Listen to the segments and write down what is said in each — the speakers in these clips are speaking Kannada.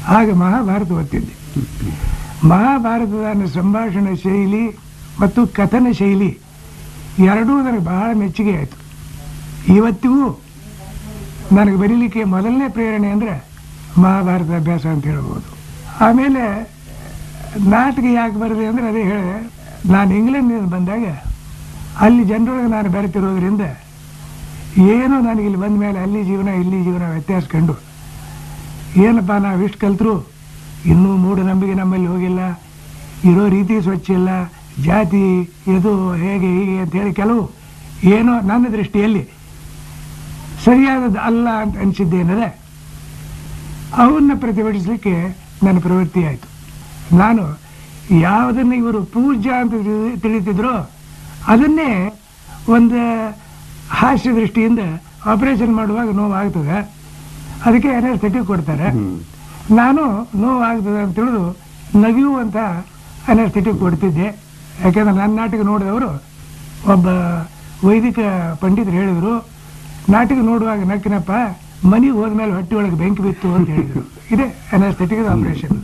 ಆಗ ಮಹಾಭಾರತ ಓದ್ತಿದ್ದೆ ಮಹಾಭಾರತದ ಸಂಭಾಷಣೆ ಶೈಲಿ ಮತ್ತು ಕಥನ ಶೈಲಿ ಎರಡೂ ನನಗೆ ಬಹಳ ಮೆಚ್ಚುಗೆ ಆಯಿತು ಇವತ್ತಿಗೂ ನನಗೆ ಬರೀಲಿಕ್ಕೆ ಮೊದಲನೇ ಪ್ರೇರಣೆ ಅಂದರೆ ಮಹಾಭಾರತ ಅಭ್ಯಾಸ ಅಂತ ಹೇಳ್ಬೋದು ಆಮೇಲೆ ನಾಟಕ ಯಾಕೆ ಬರದೆ ಅಂದರೆ ಅದೇ ಹೇಳಿದೆ ನಾನು ಇಂಗ್ಲೆಂಡ್ನಿಂದ ಬಂದಾಗ ಅಲ್ಲಿ ಜನರೊಳಗೆ ನಾನು ಬೆರೆತಿರೋದ್ರಿಂದ ಏನೋ ನನಗೆ ಇಲ್ಲಿ ಬಂದ ಮೇಲೆ ಅಲ್ಲಿ ಜೀವನ ಇಲ್ಲಿ ಜೀವನ ವ್ಯತ್ಯಾಸ ಕಂಡು ಏನಪ್ಪ ನಾವು ಇಷ್ಟು ಕಲ್ತರು ಇನ್ನೂ ಮೂಢನಂಬಿಕೆ ನಮ್ಮಲ್ಲಿ ಹೋಗಿಲ್ಲ ಇರೋ ರೀತಿ ಸ್ವಚ್ಛ ಇಲ್ಲ ಜಾತಿ ಇದು ಹೇಗೆ ಹೀಗೆ ಅಂತೇಳಿ ಕೆಲವು ಏನೋ ನನ್ನ ದೃಷ್ಟಿಯಲ್ಲಿ ಸರಿಯಾದದ್ದು ಅಲ್ಲ ಅಂತ ಅನಿಸಿದ್ದೇನದೆ ಅವನ್ನ ಪ್ರತಿಭಟಿಸಲಿಕ್ಕೆ ನನ್ನ ಪ್ರವೃತ್ತಿ ಆಯಿತು ನಾನು ಯಾವುದನ್ನು ಇವರು ಪೂಜ್ಯ ಅಂತ ತಿಳಿ- ತಿಳಿತಿದ್ರೋ ಅದನ್ನೇ ಒಂದು ಹಾಸ್ಯ ದೃಷ್ಟಿಯಿಂದ ಆಪರೇಷನ್ ಮಾಡುವಾಗ ನೋವಾಗ್ತದೆ ಅದಕ್ಕೆ ಅನೆಸ್ಥೆಟಿಕ್ ಕೊಡ್ತಾರೆ ನಾನು ನೋವಾಗ್ತದೆ ಅಂತ ತಿಳಿದು ನಗಿಯುವಂಥ ಅನೆಸ್ಥೆಟಿಕ್ ಕೊಡ್ತಿದ್ದೆ ಯಾಕೆಂದ್ರೆ ನನ್ನ ನಾಟಕ ನೋಡಿದವರು ಒಬ್ಬ ವೈದಿಕ ಪಂಡಿತರು ಹೇಳಿದರು ನಾಟಕ ನೋಡುವಾಗ ನಕ್ಕಿನಪ್ಪ ಮನೆಗೆ ಹೋದ್ಮೇಲೆ ಹೊಟ್ಟೆ ಒಳಗೆ ಬೆಂಕಿ ಬಿತ್ತು ಅಂತ ಹೇಳಿದರು ಇದೇ ಅನೆಸ್ಥೆಟಿಕ್ ಆಪರೇಷನ್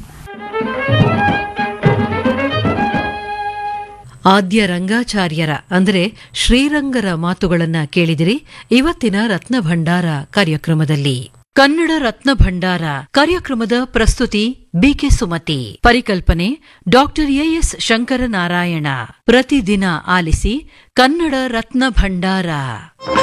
ಆದ್ಯ ರಂಗಾಚಾರ್ಯರ ಅಂದರೆ ಶ್ರೀರಂಗರ ಮಾತುಗಳನ್ನ ಕೇಳಿದಿರಿ ಇವತ್ತಿನ ರತ್ನ ಭಂಡಾರ ಕಾರ್ಯಕ್ರಮದಲ್ಲಿ ಕನ್ನಡ ರತ್ನ ಭಂಡಾರ ಕಾರ್ಯಕ್ರಮದ ಪ್ರಸ್ತುತಿ ಬಿಕೆ ಸುಮತಿ ಪರಿಕಲ್ಪನೆ ಡಾಕ್ಟರ್ ಎಎಸ್ ಶಂಕರನಾರಾಯಣ ಪ್ರತಿದಿನ ಆಲಿಸಿ ಕನ್ನಡ ರತ್ನ ಭಂಡಾರ